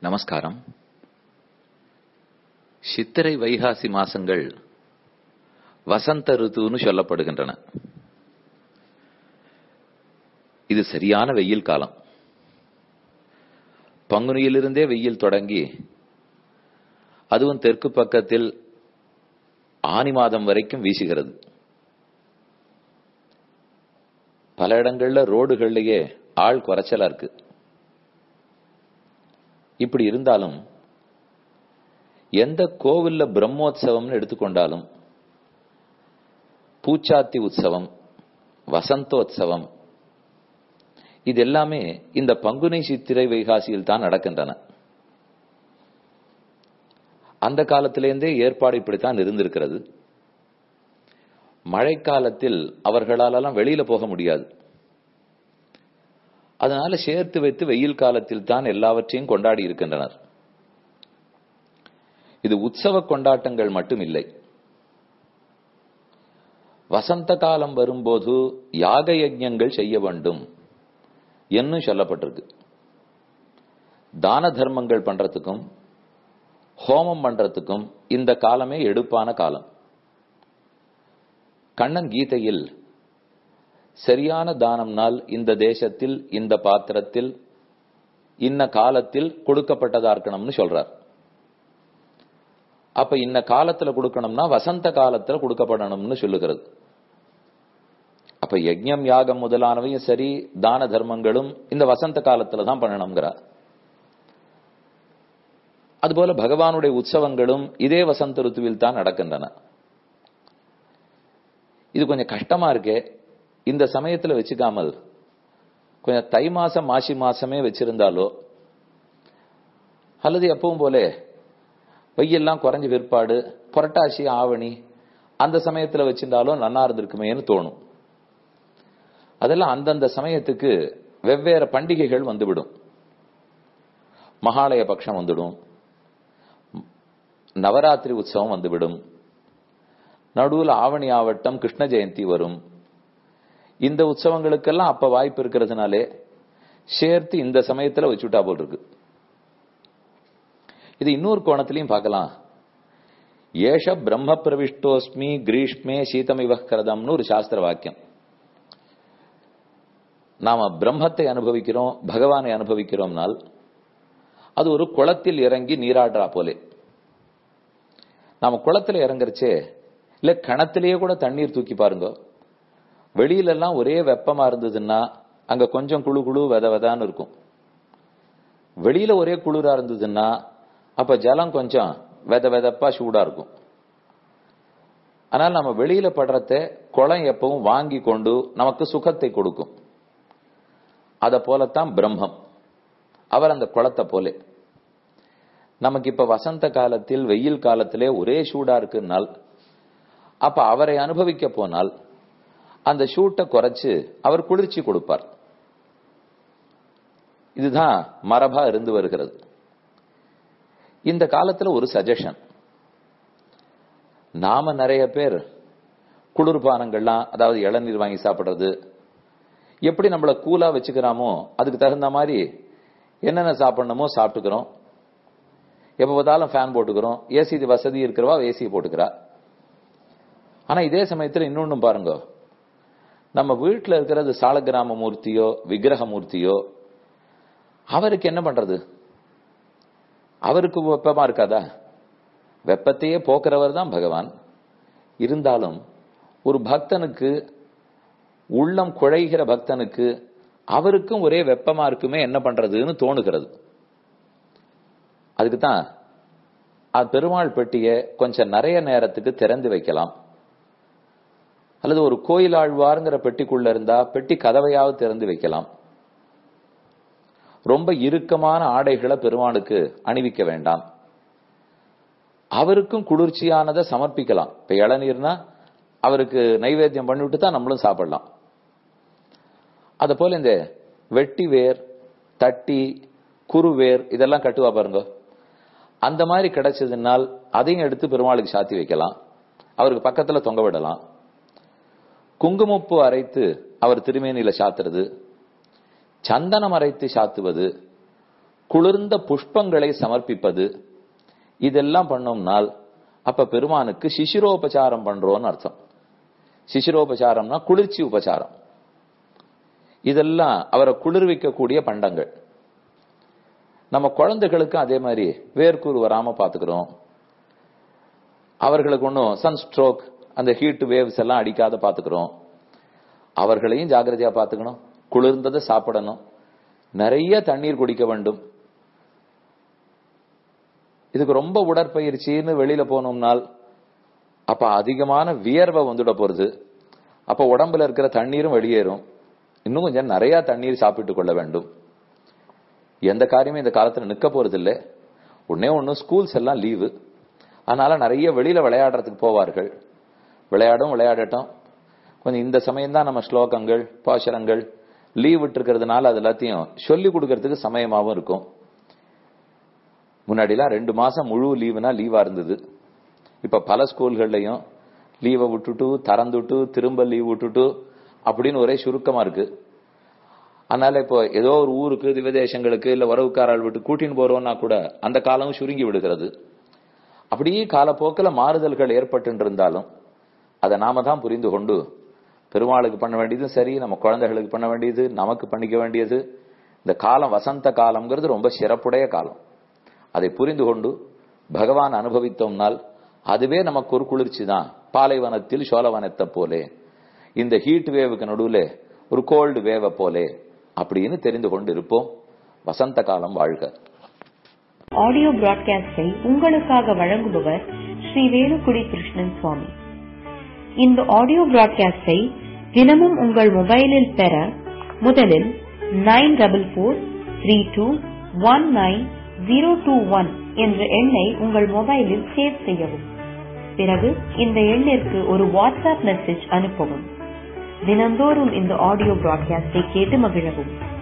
நமஸ்காரம் சித்திரை வைகாசி மாசங்கள் வசந்த ருத்துன்னு சொல்லப்படுகின்றன இது சரியான வெயில் காலம் பங்குனியிலிருந்தே வெயில் தொடங்கி அதுவும் தெற்கு பக்கத்தில் ஆனி மாதம் வரைக்கும் வீசுகிறது பல இடங்கள்ல ரோடுகள்லயே ஆள் குறைச்சலா இருக்கு இப்படி இருந்தாலும் எந்த கோவில்ல பிரம்மோத்சவம்னு எடுத்துக்கொண்டாலும் பூச்சாத்தி உற்சவம் வசந்தோத்சவம் இது எல்லாமே இந்த பங்குனி சித்திரை வைகாசியில் தான் நடக்கின்றன அந்த காலத்திலேருந்தே ஏற்பாடு இப்படித்தான் இருந்திருக்கிறது மழைக்காலத்தில் அவர்களாலெல்லாம் வெளியில போக முடியாது அதனால சேர்த்து வைத்து வெயில் காலத்தில் தான் எல்லாவற்றையும் கொண்டாடி இருக்கின்றனர் இது உற்சவ கொண்டாட்டங்கள் மட்டும் இல்லை வசந்த காலம் வரும்போது யாக யஜ்யங்கள் செய்ய வேண்டும் என்னும் சொல்லப்பட்டிருக்கு தான தர்மங்கள் பண்றதுக்கும் ஹோமம் பண்றதுக்கும் இந்த காலமே எடுப்பான காலம் கண்ணன் கீதையில் சரியான தானம்னால் இந்த தேசத்தில் இந்த பாத்திரத்தில் இன்ன காலத்தில் கொடுக்கப்பட்டதா இருக்கணும்னு சொல்றார் அப்ப இன்ன காலத்துல கொடுக்கணும்னா வசந்த காலத்துல கொடுக்கப்படணும்னு சொல்லுகிறது அப்ப யஜ்யம் யாகம் முதலானவையும் சரி தான தர்மங்களும் இந்த வசந்த காலத்துல தான் பண்ணணுங்கிறார் அதுபோல பகவானுடைய உற்சவங்களும் இதே வசந்த ருத்துவில் தான் நடக்கின்றன இது கொஞ்சம் கஷ்டமா இருக்கே இந்த சமயத்துல வச்சுக்காமல் கொஞ்சம் தை மாசம் மாசி மாசமே வச்சிருந்தாலோ அல்லது எப்பவும் போல வெய்யெல்லாம் குறைஞ்ச பிற்பாடு புரட்டாசி ஆவணி அந்த சமயத்துல வச்சிருந்தாலும் நன்னா இருந்திருக்குமேன்னு தோணும் அதெல்லாம் அந்தந்த சமயத்துக்கு வெவ்வேறு பண்டிகைகள் வந்துவிடும் மகாலய பட்சம் வந்துடும் நவராத்திரி உற்சவம் வந்துவிடும் நடுவில் ஆவணி ஆவட்டம் கிருஷ்ண ஜெயந்தி வரும் இந்த உற்சவங்களுக்கெல்லாம் அப்ப வாய்ப்பு இருக்கிறதுனாலே சேர்த்து இந்த சமயத்துல வச்சுட்டா போல் இருக்கு இது இன்னொரு கோணத்திலையும் பார்க்கலாம் ஏஷ பிரம்ம பிரவிஷ்டோஸ்மி கிரீஷ்மே சீதமிவ கிரதம்னு ஒரு சாஸ்திர வாக்கியம் நாம பிரம்மத்தை அனுபவிக்கிறோம் பகவானை அனுபவிக்கிறோம்னால் அது ஒரு குளத்தில் இறங்கி நீராடுறா போலே நாம குளத்துல இறங்குறச்சே இல்ல கணத்திலேயே கூட தண்ணீர் தூக்கி பாருங்க வெளியில எல்லாம் ஒரே வெப்பமா இருந்ததுன்னா அங்க கொஞ்சம் குழு குழு வெத வெதான்னு இருக்கும் வெளியில ஒரே குளிரா இருந்ததுன்னா அப்ப ஜலம் கொஞ்சம் வெத வெதப்பா சூடா இருக்கும் ஆனால் நம்ம வெளியில படுறத குளம் எப்பவும் வாங்கி கொண்டு நமக்கு சுகத்தை கொடுக்கும் அத போலத்தான் பிரம்மம் அவர் அந்த குளத்தை போலே நமக்கு இப்ப வசந்த காலத்தில் வெயில் காலத்திலே ஒரே சூடா இருக்குன்னால் அப்ப அவரை அனுபவிக்க போனால் அந்த ஷூட்டை குறைச்சு அவர் குளிர்ச்சி கொடுப்பார் இதுதான் மரபா இருந்து வருகிறது இந்த காலத்துல ஒரு சஜஷன் நாம நிறைய பேர் குளிர்பானங்கள்லாம் அதாவது இளநீர் வாங்கி சாப்பிடுறது எப்படி நம்மள கூலா வச்சுக்கிறாமோ அதுக்கு தகுந்த மாதிரி என்னென்ன சாப்பிடணுமோ சாப்பிட்டுக்கிறோம் எப்ப பார்த்தாலும் ஃபேன் போட்டுக்கிறோம் ஏசி வசதி இருக்கிறவா ஏசி போட்டுக்கிறா ஆனா இதே சமயத்துல இன்னொன்னும் பாருங்க நம்ம வீட்டுல இருக்கிறது சாலக்கிராம மூர்த்தியோ விக்கிரக மூர்த்தியோ அவருக்கு என்ன பண்றது அவருக்கு வெப்பமா இருக்காதா வெப்பத்தையே போக்குறவர் தான் பகவான் இருந்தாலும் ஒரு பக்தனுக்கு உள்ளம் குழைகிற பக்தனுக்கு அவருக்கும் ஒரே வெப்பமா இருக்குமே என்ன பண்றதுன்னு தோணுகிறது அதுக்கு தான் பெருமாள் பெட்டிய கொஞ்சம் நிறைய நேரத்துக்கு திறந்து வைக்கலாம் அல்லது ஒரு கோயில் ஆழ்வாருங்கிற பெட்டிக்குள்ள இருந்தா பெட்டி கதவையாவது திறந்து வைக்கலாம் ரொம்ப இறுக்கமான ஆடைகளை பெருமாளுக்கு அணிவிக்க வேண்டாம் அவருக்கும் குளிர்ச்சியானதை சமர்ப்பிக்கலாம் இப்ப இளநீர்னா அவருக்கு நைவேத்தியம் பண்ணிவிட்டு தான் நம்மளும் சாப்பிடலாம் அத போல இந்த வெட்டி வேர் தட்டி குறுவேர் இதெல்லாம் கட்டுவா பாருங்க அந்த மாதிரி கிடைச்சதுனால் அதையும் எடுத்து பெருமாளுக்கு சாத்தி வைக்கலாம் அவருக்கு பக்கத்துல தொங்க விடலாம் குங்குமப்பு அரைத்து அவர் திருமேனியில சாத்துறது சந்தனம் அரைத்து சாத்துவது குளிர்ந்த புஷ்பங்களை சமர்ப்பிப்பது இதெல்லாம் பண்ணோம்னால் அப்ப பெருமானுக்கு சிசிரோபசாரம் பண்றோம்னு அர்த்தம் சிசிரோபசாரம்னா குளிர்ச்சி உபசாரம் இதெல்லாம் அவரை குளிர்விக்கக்கூடிய பண்டங்கள் நம்ம குழந்தைகளுக்கு அதே மாதிரி வேர்க்கூறு வராம பாத்துக்கிறோம் அவர்களுக்கு ஒன்றும் சன் ஸ்ட்ரோக் அந்த ஹீட் வேவ்ஸ் எல்லாம் அடிக்காத பாத்துக்கிறோம் அவர்களையும் ஜாகிரதையா பாத்துக்கணும் குளிர்ந்ததை சாப்பிடணும் நிறைய தண்ணீர் குடிக்க வேண்டும் இதுக்கு ரொம்ப உடற்பயிற்சின்னு வெளியில போனோம்னால் அப்ப அதிகமான வியர்வை வந்துட போறது அப்ப உடம்புல இருக்கிற தண்ணீரும் வெளியேறும் இன்னும் கொஞ்சம் நிறைய தண்ணீர் சாப்பிட்டு கொள்ள வேண்டும் எந்த காரியமும் இந்த காலத்துல நிக்க போறது இல்லை ஒன்னே ஒன்னு ஸ்கூல்ஸ் எல்லாம் லீவு அதனால நிறைய வெளியில விளையாடுறதுக்கு போவார்கள் விளையாடும் விளையாடட்டும் கொஞ்சம் இந்த சமயம் தான் நம்ம ஸ்லோகங்கள் பாசரங்கள் லீவ் விட்டுருக்கிறதுனால அது எல்லாத்தையும் சொல்லி கொடுக்கறதுக்கு சமயமாவும் இருக்கும் முன்னாடிலாம் ரெண்டு மாசம் முழு லீவுனா லீவா இருந்தது இப்ப பல ஸ்கூல்கள்லயும் லீவை விட்டுட்டு திறந்துட்டு திரும்ப லீவ் விட்டுட்டு அப்படின்னு ஒரே சுருக்கமா இருக்கு அதனால இப்போ ஏதோ ஒரு ஊருக்கு திவதேசங்களுக்கு இல்ல உறவுக்காரால் விட்டு கூட்டின்னு போறோம்னா கூட அந்த காலம் சுருங்கி விடுகிறது அப்படியே காலப்போக்கில் மாறுதல்கள் ஏற்பட்டு இருந்தாலும் அதை நாம தான் புரிந்து கொண்டு பெருமாளுக்கு பண்ண வேண்டியதும் சரி நம்ம குழந்தைகளுக்கு பண்ண வேண்டியது நமக்கு பண்ணிக்க வேண்டியது இந்த காலம் வசந்த காலம்ங்கிறது ரொம்ப சிறப்புடைய காலம் அதை புரிந்து கொண்டு பகவான் அனுபவித்தோம்னால் அதுவே நமக்கு ஒரு குளிர்ச்சி தான் பாலைவனத்தில் சோழவனத்தை போலே இந்த ஹீட் வேவுக்கு நடுவுல ஒரு கோல்டு வேவை போலே அப்படின்னு தெரிந்து கொண்டு இருப்போம் வசந்த காலம் வாழ்க ஆடியோ பிராட்காஸ்டை உங்களுக்காக வழங்குபவர் ஸ்ரீ வேலுக்குடி கிருஷ்ணன் சுவாமி இந்த ஆடியோ பிராட்காஸ்டை தினமும் உங்கள் மொபைலில் பெற முதலில் nine double four three two one nine zero two one என்ற எண்ணை உங்கள் மொபைலில் சேவ் செய்யவும் பிறகு இந்த எண்ணிற்கு ஒரு வாட்ஸ்அப் மெசேஜ் அனுப்பவும் தினந்தோறும் இந்த ஆடியோ பிராட்காஸ்டை கேட்டு மகிழவும்